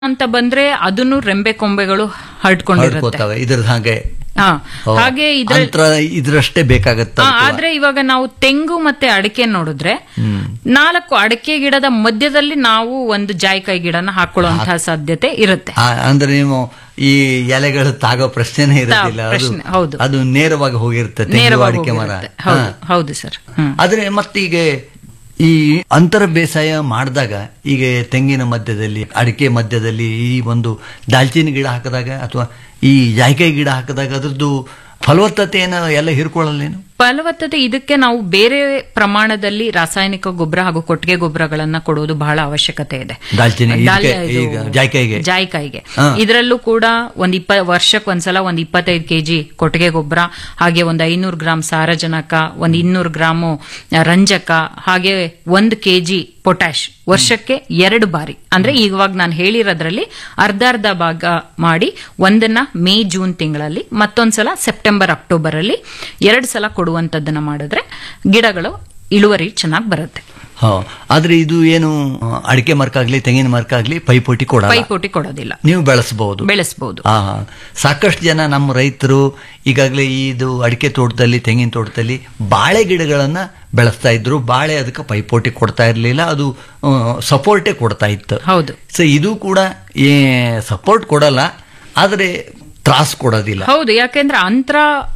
ಅಂತ ಬಂದ್ರೆ ಅದನ್ನು ರೆಂಬೆ ಕೊಂಬೆಗಳು ಹರಡ್ಕೊಂಡಿರುತ್ತೆ ಹರಡ್ಕೋತಾವೆ ಇದ್ರದ್ದು ಹಾಗೆ ಹಾ ಓ, ಹಾಗೆ ಇದ್ರ ಅಂತ್ರ ಇದ್ರಷ್ಟೇ ಬೇಕಾಗತ್ತ ಆ, ಆದ್ರೆ ಇವಾಗ ನಾವು ತೆಂಗು ಮತ್ತೆ ಅಡಿಕೆ ನೋಡಿದ್ರೆ ನಾಲ್ಕು ಅಡಿಕೆ ಗಿಡದ ಮಧ್ಯದಲ್ಲಿ ನಾವು ಒಂದು ಜಾಯಿಕಾಯಿ ಗಿಡನ ಹಾಕೊಳ್ಳುವಂತಹ ಸಾಧ್ಯತೆ ಇರುತ್ತೆ ಅಂದ್ರೆ ನೀವು ಈ ಎಲೆಗಳು ತಾಗೋ ಪ್ರಶ್ನೆನೇ ಇರೋದಿಲ್ಲ ಅದು ಪ್ರಶ್ನೆ, ಹೌದು. ಅದು ನೇರವಾಗಿ ಹೋಗಿರುತ್ತೆ ತೆಂಗು ನೇರವಾಗಿ ಅಡಿಕೆ ಮರ ಹೋಗಿರುತ್ತೆ. ಹೌದು ಹಾ. ಹೌದು ಸರ್ ಹ್ಮ್ ಆದ್ರೆ ಮತ್ತೀಗ ಈ ಅಂತರ ಬೇಸಾಯ ಮಾಡಿದಾಗ ಈಗ ತೆಂಗಿನ ಮಧ್ಯದಲ್ಲಿ ಅಡಿಕೆ ಮಧ್ಯದಲ್ಲಿ ಈ ಒಂದು ದಾಲ್ಚಿನ್ನಿ ಗಿಡ ಹಾಕಿದಾಗ ಅಥವಾ ಈ ಜಾಯಿಕಾಯಿ ಗಿಡ ಹಾಕಿದಾಗ ಅದ್ರದ್ದು ಫಲವತ್ತತೆಯನ್ನು ಎಲ್ಲ ಹಿರ್ಕೊಳ್ಳಲ್ಲೇನು ಫಲವತ್ತತೆ ಇದಕ್ಕೆ ನಾವು ಬೇರೆ ಪ್ರಮಾಣದಲ್ಲಿ ರಾಸಾಯನಿಕ ಗೊಬ್ಬರ ಹಾಗೂ ಕೊಟ್ಟಿಗೆ ಗೊಬ್ಬರಗಳನ್ನ ಕೊಡುವುದು ಬಹಳ ಅವಶ್ಯಕತೆ ಇದೆ ದಾಲ್ಚಿನ್ನಿ ಇದಕ್ಕೆ, ದಾಲ್ಯ- ಇದು ಈಗ ಜಾಯಿಕಾಯಿಗೆ ಜಾಯಿಕಾಯಿಗೆ ಹಾ. ಇದರಲ್ಲೂ ಕೂಡ ಒಂದ್ ಇಪ್ಪ ವರ್ಷಕ್ಕೆ ಒಂದ್ಸಲ ಒಂದ್ ಇಪ್ಪತ್ತೈದು ಕೆಜಿ ಕೊಟ್ಟಿಗೆ ಗೊಬ್ಬರ ಹಾಗೆ ಒಂದ್ ಐನೂರು ಗ್ರಾಂ ಸಾರಜನಕ ಒಂದ್ ಇನ್ನೂರು ಗ್ರಾಮು ರಂಜಕ ಹಾಗೆ ಒಂದು ಕೆಜಿ ಪೊಟ್ಯಾಶ್ ವರ್ಷಕ್ಕೆ ಎರಡು ಬಾರಿ ಅಂದ್ರೆ ಇವಾಗ ನಾನು ಹೇಳಿರೋದ್ರಲ್ಲಿ ಅರ್ಧ ಅರ್ಧ ಭಾಗ ಮಾಡಿ ಒಂದನ್ನ ಮೇ ಜೂನ್ ತಿಂಗಳಲ್ಲಿ ಮತ್ತೊಂದ್ಸಲ ಸೆಪ್ಟೆಂಬರ್ ಅಕ್ಟೋಬರ್ ಅಲ್ಲಿ ಎರಡು ಸಲ ಕೊಡುವಂತದ್ದನ್ನ ಮಾಡಿದ್ರೆ ಗಿಡಗಳು ಇಳುವರಿ ಚೆನ್ನಾಗಿ ಬರುತ್ತೆ ಹಾ ಆದ್ರೆ ಇದು ಏನು ಅಡಿಕೆ ಮರಕ್ಕಾಗ್ಲಿ ತೆಂಗಿನ ಮರಕ್ಕಾಗ್ಲಿ ಪೈಪೋಟಿ ಕೊಡ ಪೈಪೋಟಿ ಕೊಡೋದಿಲ್ಲ ನೀವು ಬೆಳೆಸಬಹುದು ಬೆಳೆಸಬಹುದು ಆ ಸಾಕಷ್ಟು ಜನ ನಮ್ಮ ರೈತರು ಈಗಾಗಲೇ ಇದು ಅಡಿಕೆ ತೋಟದಲ್ಲಿ ತೆಂಗಿನ ತೋಟದಲ್ಲಿ ಬಾಳೆ ಗಿಡಗಳನ್ನ ಬೆಳೆಸ್ತಾ ಇದ್ರು ಬಾಳೆ ಅದಕ್ಕೆ ಪೈಪೋಟಿ ಕೊಡ್ತಾ ಇರಲಿಲ್ಲ ಅದು ಸಪೋರ್ಟೇ ಕೊಡ್ತಾ ಇತ್ತು ಹೌದು ಸೊ ಇದು ಕೂಡ ಏ ಸಪೋರ್ಟ್ ಕೊಡಲ್ಲ ಆದರೆ ತ್ರಾಸ್ ಕೊಡೋದಿಲ್ಲ ಹೌದು ಯಾಕೆಂದ್ರೆ ಅಂತರ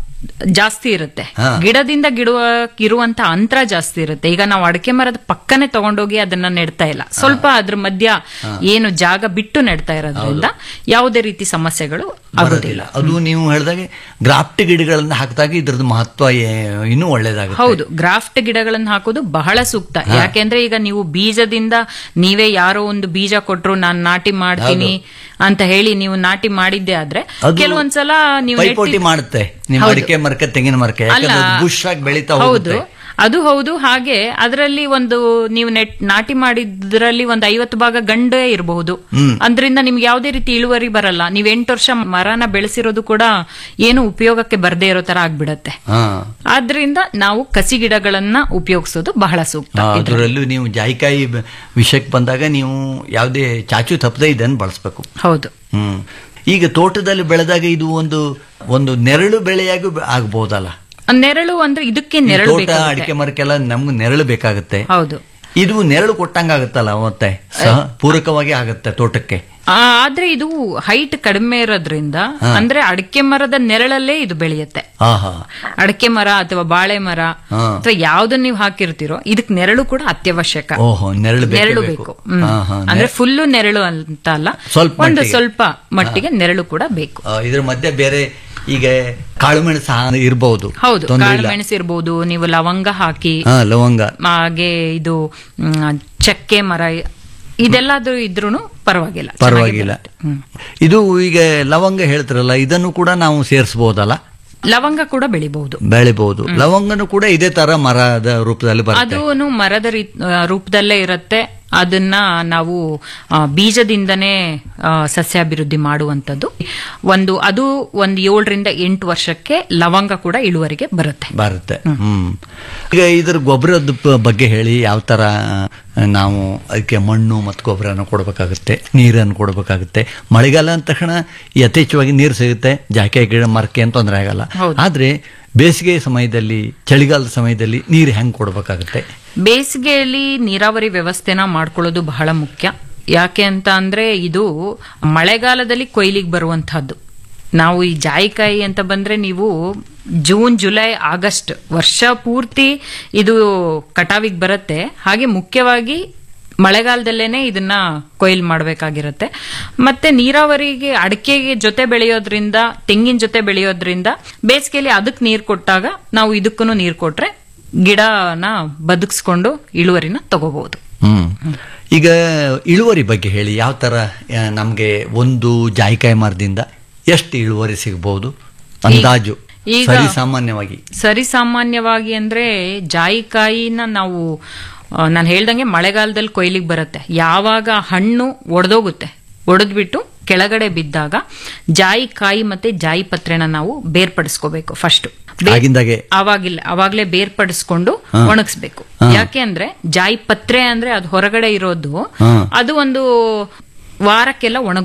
ಜಾಸ್ತಿ ಇರುತ್ತೆ ಹಾ. ಗಿಡದಿಂದ ಗಿಡುವ ಇರುವಂತ ಅಂತರ ಜಾಸ್ತಿ ಇರುತ್ತೆ ಈಗ ನಾವು ಅಡಿಕೆ ಮರದ ಪಕ್ಕನೆ ತಗೊಂಡೋಗಿ ಅದನ್ನ ನೆಡ್ತಾ ಇಲ್ಲ ಸ್ವಲ್ಪ ಅದ್ರ ಮಧ್ಯ ಏನು ಜಾಗ ಬಿಟ್ಟು ನೆಡ್ತಾ ಇರೋದ್ರಿಂದ ಯಾವುದೇ ರೀತಿ ಸಮಸ್ಯೆಗಳು ಆಗೋದಿಲ್ಲ ಬರೋದಿಲ್ಲ ಅದು ನೀವು ಹೇಳಿದಾಗೆ ಗ್ರಾಫ್ಟ್ ಗಿಡಗಳನ್ನ ಹಾಕಿದಾಗ ಇದ್ರದ್ದು ಮಹತ್ವ ಏ- ಇನ್ನೂ ಒಳ್ಳೇದಾಗುತ್ತೆ ಹೌದು ಗ್ರಾಫ್ಟ್ ಗಿಡಗಳನ್ನು ಹಾಕೋದು ಬಹಳ ಸೂಕ್ತ ಯಾಕೆಂದ್ರೆ ಈಗ ನೀವು ಬೀಜದಿಂದ ನೀವೇ ಯಾರೋ ಒಂದು ಬೀಜ ಕೊಟ್ರು ನಾನು ನಾಟಿ ಮಾಡ್ತೀನಿ ಅಂತ ಹೇಳಿ ನೀವು ನಾಟಿ ಮಾಡಿದ್ದೆ ಆದ್ರೆ ಅದು ಕೆಲವೊಂದ್ಸಲ ನೀವು ಪೈಪೋಟಿ ನೆಟ್ಟಿ- ಮಾಡುತ್ತೆ ನಿಮ್ಮ ಹೌದು. ಅಡಿಕೆ ಮರಕ್ಕೆ ತೆಂಗಿನ ಮರಕ್ಕೆ ಅಲ್ಲ ಯಾಕಂದ್ರೆ ಬುಷ್ ಆಗಿ ಬೆಳೀತಾ ಹೌದು ಹೋಗುತ್ತೆ ಅದು ಹೌದು ಹಾಗೆ ಅದರಲ್ಲಿ ಒಂದು ನೀವು ನೆಟ್ ನಾಟಿ ಮಾಡಿದ್ರಲ್ಲಿ ಒಂದು ಐವತ್ತು ಭಾಗ ಗಂಡೇ ಇರಬಹುದು ಅದರಿಂದ ನಿಮ್ಗೆ ಯಾವುದೇ ರೀತಿ ಇಳುವರಿ ಬರಲ್ಲ ನೀವು ಎಂಟು ವರ್ಷ ಮರನ ಬೆಳೆಸಿರೋದು ಕೂಡ ಏನು ಉಪಯೋಗಕ್ಕೆ ಬರದೇ ಇರೋ ತರ ಆಗ್ಬಿಡತ್ತೆ ಹಾ ಆದ್ರಿಂದ ನಾವು ಕಸಿ ಗಿಡಗಳನ್ನ ಉಪಯೋಗಿಸೋದು ಬಹಳ ಸೂಕ್ತ ಆ, ಅದರಲ್ಲೂ ನೀವು ಜಾಯಿಕಾಯಿ ಬ- ವಿಷಯಕ್ಕೆ ಬಂದಾಗ ನೀವು ಯಾವುದೇ ಚಾಚು ತಪ್ಪದೆ ಇದನ್ನು ಬಳಸಬೇಕು ಹೌದು ಹ್ಮ್ ಈಗ ತೋಟದಲ್ಲಿ ಬೆಳೆದಾಗ ಇದು ಒಂದು ಒಂದು ನೆರಳು ಬೆಳೆಯಾಗಿ ಬ- ಆಗ್ಬೋದಲ್ಲ ನೆರಳು ಅಂದ್ರೆ ಇದಕ್ಕೆ ಈ ನೆರಳು ತೋಟ ಬೇಕಾಗುತ್ತೆ ಅಡಿಕೆ ಮರಕ್ಕೆಲ್ಲ ನಮ್ಗೆ ನೆರಳು ಬೇಕಾಗುತ್ತೆ ಹೌದು ಇದು ನೆರಳು ಕೊಟ್ಟಂಗಾಗುತ್ತಲ್ಲ ಮತ್ತೆ ಸಹ ಪೂರಕವಾಗಿ ಆಗುತ್ತೆ ತೋಟಕ್ಕೆ ಆ, ಆದ್ರೆ ಇದು ಹೈಟ್ ಕಡಿಮೆ ಇರೋದ್ರಿಂದ ಅಂದ್ರೆ ಅಡಿಕೆ ಮರದ ನೆರಳಲ್ಲೇ ಇದು ಬೆಳೆಯುತ್ತೆ ಆಹಾ ಅಡಕೆ ಮರ ಅಥವಾ ಬಾಳೆ ಮರ ಹಾ. ಅಥವಾ ಯಾವ್ದನ್ನ ನೀವು ಹಾಕಿರ್ತೀರೋ ಇದಕ್ ನೆರಳು ಕೂಡ ಅತ್ಯವಶ್ಯಕ ಓಹೋ ನೆರಳು ಬೇಕೇ ನೆರಳು ಬೇಕು ಬೇಕು ಹ್ಮ್. ಹಾ, ಹಾ, ಅಂದ್ರೆ ಫುಲ್ಲು ನೆರಳು ಅಂತ ಅಲ್ಲ ಸ್ವಲ್ಪ ಒಂದು ಮಟ್ಟಿಗೆ. ಸ್ವಲ್ಪ ಮಟ್ಟಿಗೆ ನೆರಳು ಕೂಡ ಬೇಕು ಆ, ಇದ್ರ ಮಧ್ಯೆ ಬೇರೆ ಈಗ ಕಾಳುಮೆಣಸು ಸಹ ಇರಬಹುದು ಹೌದು ತೊಂದ್ರೆ ಕಾಳು ಇಲ್ಲ ಮೆಣಸು ಇರ್ಬೋದು ನೀವು ಲವಂಗ ಹಾಕಿ ಹಾ ಲವಂಗ ಹಾಗೆ ಇದು ಮ್, ಚಕ್ಕೆ ಮರ ಇದೆಲ್ಲಾದ್ರೂ ಇದ್ರೂನು ಪರವಾಗಿಲ್ಲ ಪರವಾಗಿಲ್ಲ ಚೆನ್ನಾಗಿ ಬರುತ್ತೆ. ಹ್ಮ್. ಇದು ಈಗ ಲವಂಗ ಹೇಳ್ತಾರಲ್ಲ ಇದನ್ನು ಕೂಡ ನಾವು ಸೇರಿಸಬಹುದಲ್ಲ ಲವಂಗ ಕೂಡ ಬೆಳಿಬಹುದು ಬೆಳಿಬಹುದು ಲವಂಗನು ಕೂಡ ಇದೇ ತರ ಮರದ ರೂಪದಲ್ಲಿ ಬರುತ್ತೆ ಅದು ಮರದ ರೀ- ಆ, ರೂಪದಲ್ಲೇ ಇರುತ್ತೆ ಅದನ್ನ ನಾವು ಆ, ಬೀಜದಿಂದನೇ ಆ, ಸಸ್ಯಾಭಿವೃದ್ಧಿ ಮಾಡುವಂಥದ್ದು ಒಂದು ಅದು ಒಂದು ಏಳರಿಂದ ಎಂಟು ವರ್ಷಕ್ಕೆ ಲವಂಗ ಕೂಡ ಇಳುವರಿಗೆ ಬರುತ್ತೆ ಬರುತ್ತೆ ಹ್ಮ್ ಈಗ ಇದ್ರ ಗೊಬ್ಬರದ ಪ- ಬಗ್ಗೆ ಹೇಳಿ ಯಾವ ತರ ಆ, ನಾವು ಅದಕ್ಕೆ ಮಣ್ಣು ಮತ್ತು ಗೊಬ್ಬರನ ಕೊಡಬೇಕಾಗುತ್ತೆ ನೀರನ್ನು ಕೊಡಬೇಕಾಗುತ್ತೆ ಮಳೆಗಾಲ ಅಂದ ತಕ್ಷಣ ಯಥೇಚ್ಛವಾಗಿ ನೀರು ಸಿಗುತ್ತೆ ಜಾಕೆ ಗಿಡ ಮರಕ್ಕೆ ಅಂತ ತೊಂದರೆ ಆಗಲ್ಲ ಹೌದು. ಆದ್ರೆ ಬೇಸಿಗೆ ಸಮಯದಲ್ಲಿ ಚಳಿಗಾಲದ ಸಮಯದಲ್ಲಿ ನೀರು ಹೆಂಗ್ ಕೊಡಬೇಕಾಗುತ್ತೆ ಬೇಸಿಗೆಯಲ್ಲಿ ನೀರಾವರಿ ವ್ಯವಸ್ಥೆನ ಮಾಡ್ಕೊಳ್ಳೋದು ಬಹಳ ಮುಖ್ಯ ಯಾಕೆ ಅಂತ ಅಂದ್ರೆ ಇದು ಮಳೆಗಾಲದಲ್ಲಿ ಕೊಯ್ಲಿಗೆ ಬರುವಂತಹದ್ದು ನಾವು ಈ ಜಾಯಿಕಾಯಿ ಅಂತ ಬಂದ್ರೆ ನೀವು ಜೂನ್ ಜುಲೈ ಆಗಸ್ಟ್ ವರ್ಷ ಪೂರ್ತಿ ಇದು ಕಟಾವಿಗೆ ಬರುತ್ತೆ ಹಾಗೆ ಮುಖ್ಯವಾಗಿ ಮಳೆಗಾಲದಲ್ಲೇನೆ ಇದನ್ನ ಕೊಯ್ಲು ಮಾಡಬೇಕಾಗಿರುತ್ತೆ ಮತ್ತೆ ನೀರಾವರಿಗೆ ಅಡಿಕೆಗೆ ಜೊತೆ ಬೆಳೆಯೋದ್ರಿಂದ ತೆಂಗಿನ ಜೊತೆ ಬೆಳೆಯೋದ್ರಿಂದ ಬೇಸಿಗೆಯಲ್ಲಿ ಅದಕ್ಕೆ ನೀರು ಕೊಟ್ಟಾಗ ನಾವು ಇದಕ್ಕೂ ನೀರು ಕೊಟ್ರೆ ಗಿಡನ ಬದುಕಿಸ್ಕೊಂಡು ಇಳುವರಿನ ತಗೋಬಹುದು ಹ್ಮ್ ಈಗ ಇಳುವರಿ ಬಗ್ಗೆ ಹೇಳಿ ಯಾವ ತರ ಆ, ನಮ್ಗೆ ಒಂದು ಜಾಯಿಕಾಯಿ ಮರದಿಂದ ಎಷ್ಟು ಇಳುವರಿ ಸಿಗಬಹುದು ಅಂದಾಜು ಈಗ- ಸರಿ ಸಾಮಾನ್ಯವಾಗಿ ಸರಿ ಸಾಮಾನ್ಯವಾಗಿ ಅಂದ್ರೆ ಜಾಯಿಕಾಯಿನ ನಾವು ನಾನು ಹೇಳ್ದಂಗೆ ಮಳೆಗಾಲದಲ್ಲಿ ಕೊಯ್ಲಿಗೆ ಬರುತ್ತೆ ಯಾವಾಗ ಹಣ್ಣು ಒಡೆದೋಗುತ್ತೆ ಒಡೆದ್ಬಿಟ್ಟು ಕೆಳಗಡೆ ಬಿದ್ದಾಗ ಜಾಯಿಕಾಯಿ ಮತ್ತೆ ಜಾಯಿ ಪತ್ರೆನ ನಾವು ಬೇರ್ಪಡಿಸ್ಕೋಬೇಕು ಫಸ್ಟ್ ಆಗಿಂದಾಗೆ ಅವಾಗಿಲ್ಲ ಅವಾಗ್ಲೇ ಬೇರ್ಪಡಿಸ್ಕೊಂಡು ಒಣಗಿಸ್ಬೇಕು ಯಾಕೆ ಅಂದ್ರೆ ಜಾಯಿ ಪತ್ರೆ ಅಂದ್ರೆ ಅದು ಹೊರಗಡೆ ಇರೋದು ಹಾ. ಅದು ಒಂದು ವಾರಕ್ಕೆಲ್ಲ ಒಣಗ